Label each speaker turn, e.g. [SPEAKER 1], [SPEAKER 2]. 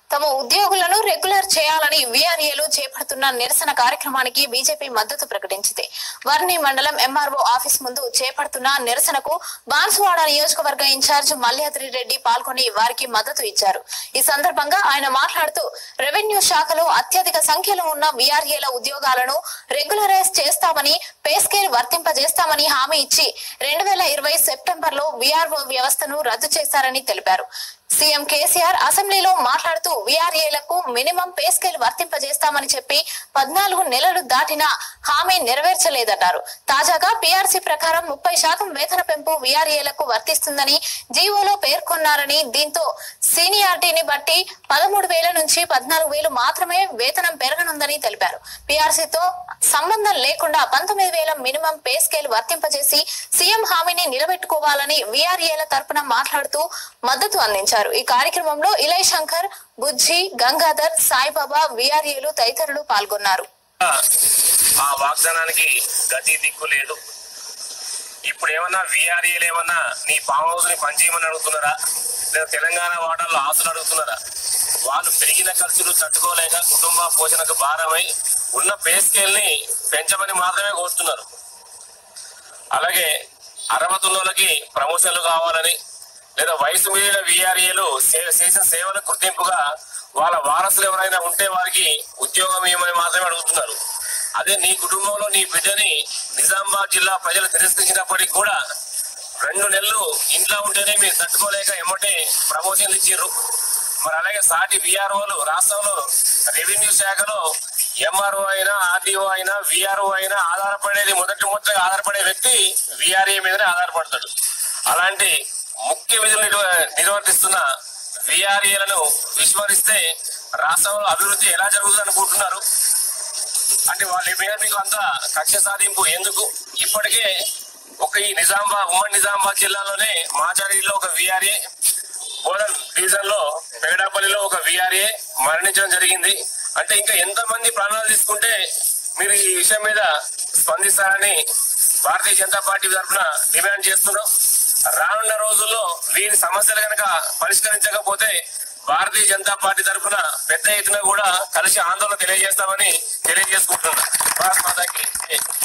[SPEAKER 1] తమ ఉద్యోగులను రెగ్యులర్ చేయాలని వీఆర్ఏలు చేపడుతున్న నిరసన కార్యక్రమానికి బీజేపీ మద్దతు ప్రకటించింది వర్ణి మండలం ఎంఆర్ఓ ఆఫీస్ ముందు చేపడుతున్న నిరసనకు బాన్సువాడ నియోజకవర్గ ఇన్ఛార్జ్ మల్యాద్రి రెడ్డి పాల్గొని వారికి మద్దతు ఇచ్చారు ఈ సందర్భంగా ఆయన మాట్లాడుతూ రెవెన్యూ శాఖలో అత్యధిక సంఖ్యలో ఉన్న వీఆర్ఏల ఉద్యోగాలను రెగ్యులరైజ్ చేస్తామని పే స్కేల్ వర్తింపజేస్తామని హామీ ఇచ్చి రెండు వేల ఇరవై సెప్టెంబర్ లో వీఆర్ఓ వ్యవస్థను రద్దు చేశారని తెలిపారు సీఎం కేసీఆర్ అసెంబ్లీలో మాట్లాడుతూ వీఆర్ఏలకు మినిమం పే స్కేల్ వర్తింపజేస్తామని చెప్పి పద్నాలుగు నెలలు దాటినా హామీ నెరవేర్చలేదన్నారు తాజాగా పీఆర్సీ ప్రకారం ముప్పై శాతం వేతన పెంపు వీఆర్ఏలకు వర్తిస్తుందని జీవోలో పేర్కొన్నారని దీంతో సీనియారిటీని బట్టి పదమూడు వేల నుంచి పద్నాలుగు వేలు మాత్రమే వేతనం పెరగనుందని తెలిపారు పీఆర్సీతో సంబంధం లేకుండా పంతొమ్మిది వేల మినిమం పే స్కేల్ వర్తింపజేసి సీఎం హామీని నిలబెట్టుకోవాలని వీఆర్ఏల తరపున మాట్లాడుతూ మద్దతు అందించారు ఈ కార్యక్రమంలో ఇలయ్ శంకర్ బుజ్జి గంగాధర్ సాయిబాబా వీఆర్ఏలు తదితరులు పాల్గొన్నారు
[SPEAKER 2] ఆ వాగ్దానానికి గతి దిక్కు లేదు ఇప్పుడు ఏమన్నా విఆర్ఏలు ఏమన్నా నీ ఫామ్ హౌస్ ని పనిచేయమని అడుగుతున్నారా లేదా తెలంగాణ వాటర్లో ఆస్తులు అడుగుతున్నారా వాళ్ళు పెరిగిన ఖర్చులు తట్టుకోలేక కుటుంబ పోషణకు భారమై ఉన్న పే స్కేల్ ని పెంచమని మాత్రమే కోరుతున్నారు అలాగే అర్హత ఉన్న వాళ్ళకి ప్రమోషన్లు కావాలని లేదా వయసు మీరిన విఆర్ఏలు చేసిన సేవల గుర్తింపుగా వాళ్ళ వారసులు ఎవరైనా ఉంటే వారికి ఉద్యోగం ఇవ్వమని మాత్రమే అడుగుతున్నారు అదే నీ కుటుంబంలో నీ బిడ్డని నిజామాబాద్ జిల్లా ప్రజలు తిరస్కరించినప్పటికీ కూడా రెండు నెలలు ఇంట్లో ఉంటేనే మీరు తట్టుకోలేక ఎమ్మటే ప్రమోషన్లు ఇచ్చిర్రు మరి అలాగే సాటి విఆర్ఓలు రాష్ట్రంలో రెవెన్యూ శాఖలో ఎంఆర్ఓ అయినా ఆర్డీఓ అయినా విఆర్ఓ అయినా ఆధారపడేది మొదటి మొదటి ఆధారపడే వ్యక్తి విఆర్ఏ మీదనే ఆధారపడతాడు అలాంటి ముఖ్య విధులు నిర్వ- నిర్వర్తిస్తున్న విఆర్ఏలను విస్మరిస్తే రాష్ట్రంలో అభివృద్ధి ఎలా జరుగుతుంది అనుకుంటున్నారు అంటే వాళ్ళ మీద మీకు అంత కక్ష సాధింపు ఎందుకు ఇప్పటికే ఒక ఈ నిజామాబాద్ ఉమ్మడి నిజామాబాద్ జిల్లాలోనే మాచారిలో ఒక విఆర్ఏ బోధన్ డివిజన్ లో పెగడాపల్లిలో ఒక విఆర్ఏ మరణించడం జరిగింది అంటే ఇంకా ఎంత మంది ప్రాణాలు తీసుకుంటే మీరు ఈ విషయం మీద స్పందిస్తారని భారతీయ జనతా పార్టీ తరఫున డిమాండ్ చేస్తున్నాం రానున్న రోజుల్లో వీరి సమస్యలు కనుక పరిష్కరించకపోతే భారతీయ జనతా పార్టీ తరఫున పెద్ద ఎత్తున కూడా కలిసి ఆందోళన తెలియజేస్తామని తెలియజేసుకుంటున్నాం భారత్ మాతాకి జై.